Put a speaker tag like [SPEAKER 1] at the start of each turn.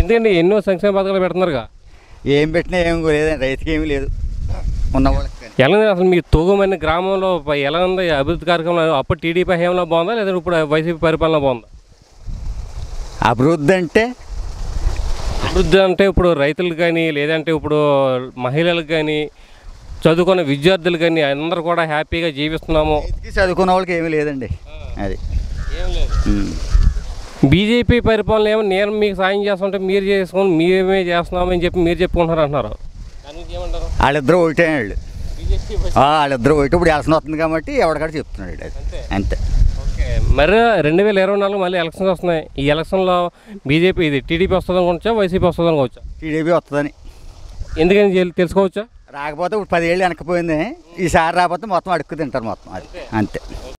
[SPEAKER 1] ఎందుకండి ఎన్నో సంక్షేమ పథకాలు పెడుతున్నారుగా
[SPEAKER 2] ఏం పెట్టినా ఏం లేదండి రైతుకి ఏమీ లేదు ఉన్న వాళ్ళకి కానీ.
[SPEAKER 1] ఎలా ఉంది అసలు మీ తోగుమని గ్రామంలో ప- ఎలా ఉంది అభివృద్ధి కార్యక్రమం అప్పుడు టీడీపీ హయాంలో బాగుందా లేదా ఇప్పుడు వైసీపీ పరిపాలన బాగుందా
[SPEAKER 2] అభివృద్ధి అంటే
[SPEAKER 1] అభివృద్ధి అంటే ఇప్పుడు రైతులకు కానీ లేదంటే ఇప్పుడు మహిళలకు కానీ చదువుకున్న విద్యార్థులు కానీ అందరూ కూడా హ్యాపీగా జీవిస్తున్నాము
[SPEAKER 2] రైతుకి చదువుకున్న వాళ్ళకి ఏమీ లేదండి అది
[SPEAKER 1] ఏం లేదు
[SPEAKER 2] ఉమ్.
[SPEAKER 1] బీజేపీ పరిపాలన ఏమో నేను మీకు సాయం చేస్తుంటే మీరు చేసుకుని మేమే చేస్తున్నామని చెప్పి మీరు చెప్పుకుంటున్నారు అంటున్నారు ఏమంటారు
[SPEAKER 2] వాళ్ళిద్దరూ ఒకటే వాళ్ళు
[SPEAKER 1] బీజేపీ
[SPEAKER 2] ఆ, వాళ్ళిద్దరూ ఒకటి ఇప్పుడు ఎలసిన వస్తుంది కాబట్టి ఎవరికాడ చెప్తున్నాడు అది
[SPEAKER 1] అంతే.
[SPEAKER 2] అంతే
[SPEAKER 1] ఓకే మరి రెండు వేల ఇరవై నాలుగు మళ్ళీ ఎలక్షన్స్ వస్తున్నాయి ఈ ఎలక్షన్లో బీజేపీ ఇది టీడీపీ వస్తుంది అనుకోవచ్చా వైసీపీ వస్తుంది అనుకోవచ్చా
[SPEAKER 2] టీడీపీ వస్తుందని
[SPEAKER 1] ఎందుకని తెలు- తెలుసుకోవచ్చా
[SPEAKER 2] రాకపోతే ఇప్పుడు పదేళ్ళు వెనకపోయింది ఈసారి రాకపోతే మొత్తం అడుక్కు తింటారు మొత్తం అది అంతే